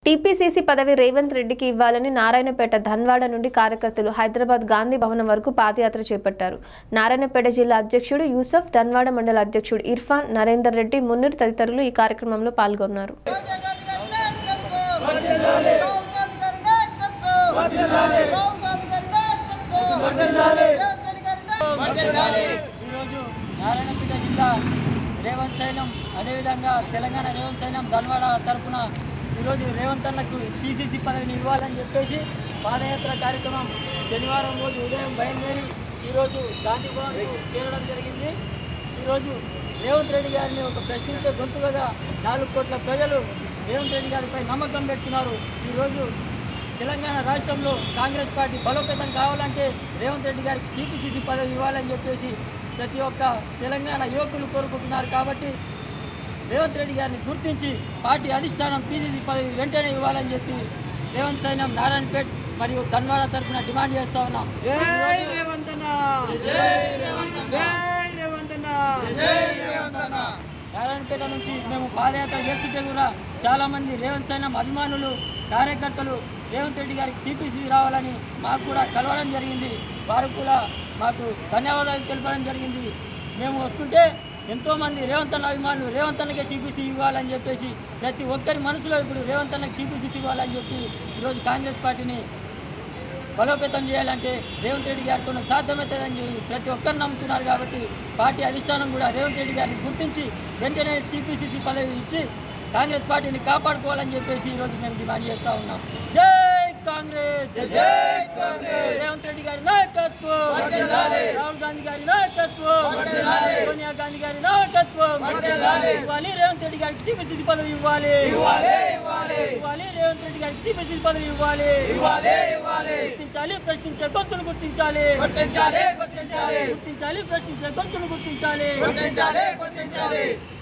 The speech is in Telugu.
టీపీసీసీ పదవి రేవంత్ రెడ్డికి ఇవ్వాలని నారాయణపేట ధన్వాడ నుండి కార్యకర్తలు హైదరాబాద్ గాంధీ భవనం వరకు పాదయాత్ర చేపట్టారు నారాయణపేట జిల్లా అధ్యక్షుడు యూసఫ్ ధన్వాడ మండల అధ్యక్షుడు ఇర్ఫాన్ నరేందర్ రెడ్డి మున్నూరు తదితరులు ఈ కార్యక్రమంలో పాల్గొన్నారు ఈరోజు నారాయణపేట జిల్లా రేవంత్ సైన్యం అదేవిధంగా తెలంగాణ రేవంత్ సైన్యం ధన్వాడ తరఫున ఈరోజు రేవంత్ అన్నకు టీసీసీ పదవిని ఇవ్వాలని చెప్పేసి పాదయాత్ర కార్యక్రమం శనివారం రోజు ఉదయం బయలుదేరి ఈరోజు గాంధీ భవన్ చేరడం జరిగింది ఈరోజు రేవంత్ రెడ్డి గారిని ఒక ప్రశ్నించే గొంతుగా నాలుగు కోట్ల ప్రజలు రేవంత్ రెడ్డి గారిపై నమ్మకం పెడుతున్నారు ఈరోజు తెలంగాణ రాష్ట్రంలో కాంగ్రెస్ పార్టీ బలోపేతం కావాలంటే రేవంత్ రెడ్డి గారికి టీపీసీసీ పదవి ఇవ్వాలని చెప్పేసి ప్రతి ఒక్క తెలంగాణ యువకులు కోరుకుంటున్నారు కాబట్టి రేవంత్ రెడ్డి గారిని గుర్తించి పార్టీ అధిష్టానం టీసీసీ పదవి వెంటనే ఇవ్వాలని చెప్పి రేవంత్ సైన్యం నారాయణపేట్ మరియు ధన్వాడ తరఫున డిమాండ్ చేస్తా ఉన్నాం జై రేవంత్ అన్న జై రేవంత్ అన్న నారాయణపేట నుంచి మేము పాదయాత్ర చేస్తుంటే కూడా చాలా మంది రేవంత్ సైన్యం అభిమానులు కార్యకర్తలు రేవంత్ రెడ్డి గారికి టీపీసీ రావాలని మాకు కూడా కలవడం జరిగింది వారు కూడా మాకు ధన్యవాదాలు తెలపడం జరిగింది మేము వస్తుంటే ఎంతోమంది రేవంత్ అన్న అభిమానులు రేవంత్ అన్నకే టీపీసీ ఇవ్వాలని చెప్పేసి ప్రతి ఒక్కరి మనసులో ఇప్పుడు రేవంత్ అన్నకి టీపీసీ ఇవ్వాలని చెప్పి ఈరోజు కాంగ్రెస్ పార్టీని బలోపేతం చేయాలంటే రేవంత్ రెడ్డి గారితో సాధ్యమవుతుందని చెప్పి ప్రతి ఒక్కరు నమ్ముతున్నారు కాబట్టి పార్టీ అధిష్టానం కూడా రేవంత్ రెడ్డి గారిని గుర్తించి వెంటనే టీపీసీసీ పదవి ఇచ్చి కాంగ్రెస్ పార్టీని కాపాడుకోవాలని చెప్పేసి ఈరోజు మేము డిమాండ్ చేస్తా ఉన్నాం జై కాంగ్రెస్ జై కాంగ్రెస్ రేవంత్ రెడ్డి గారి నాయకత్వం వర్ధిల్లాలి. రాహుల్ గాంధీ గారి నాయకత్వం వర్ధిల్లాలి. సోనియా గాంధీ గారి నాయకత్వం వర్ధిల్లాలి. ఇవ్వాలి రేవంత్ రెడ్డి గారికి టీపీసీసీ పదవి ఇవ్వాలి ఇవ్వాలి ఇవ్వాలి ఇవ్వాలి రేవంత్ రెడ్డి గారికి టీపీసీసీ పదవి ఇవ్వాలి ఇవ్వాలి ఇవ్వాలి గుర్తించాలి ప్రశ్నించే గొంతును గుర్తించాలి గుర్తించాలి గుర్తించాలి గుర్తించాలి ప్రశ్నించే గొంతును గుర్తించాలి గుర్తించాలి గుర్తించాలి